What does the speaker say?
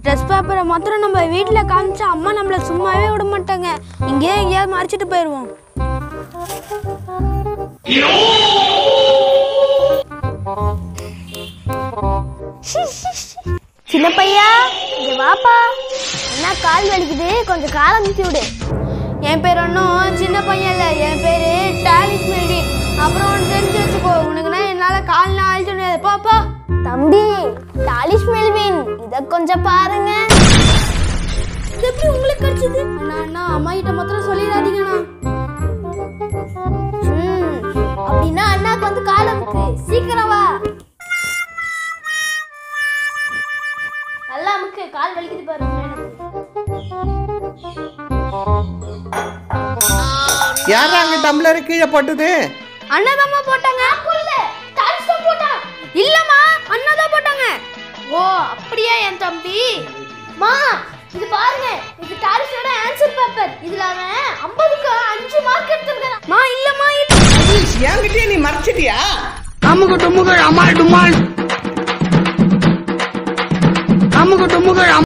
dress பேப்பரை மாத்திரம் நம்ம வீட்டில் காமிச்சா அம்மா நம்மளை சும்மாவே விட மாட்டாங்க இங்கேயே எங்கேயாவது மறைச்சிட்டு போயிடுவோம் சின்ன பையா இங்க வாப்பா என்ன கால் வலிக்குது கொஞ்சம் கால் அமுத்தி விடு என் பேர் ஒன்றும் சின்ன பையன் இல்லை என் பேர் டாலிஸ் மேடி அப்புறம் ஒன்று தெரிஞ்சு வச்சுக்கோ உனக்குன்னா என்னால் கால் நாள் அழிச்சு முடியாது போ போ தம்பி டாலிஷ் மெல்வின் இத கொஞ்சம் பாருங்க இது எப்படி உங்களுக்கு கிடைச்சது அண்ணா அண்ணா அம்மா கிட்ட மாத்திரம் சொல்லிடாதீங்கண்ணா ம், அப்படின்னா அண்ணாக்கு வந்து கால் அமுக்கு சீக்கிரம் வா நல்லா அமுக்கு கால் வலிக்குது பாரு யாரா அங்க டம்ளர் கீழே போட்டது அண்ணாதாம்மா போட்டாங்க போட்டான் இல்லம்மா அண்ணா தான் போட்டாங்க ஓ அப்படியா என் தம்பி மா இது பாருங்க இது டாரிஸோட ஆன்சர் பேப்பர் இதுல அவன் 50க்கு அஞ்சு மார்க் எடுத்திருக்கான் மா இல்லம்மா இல்ல என்கிட்டயே நீ மறைச்சிட்டியா அமுகு டுமுகள் அமால் டுமால் அமுகு டுமுகள்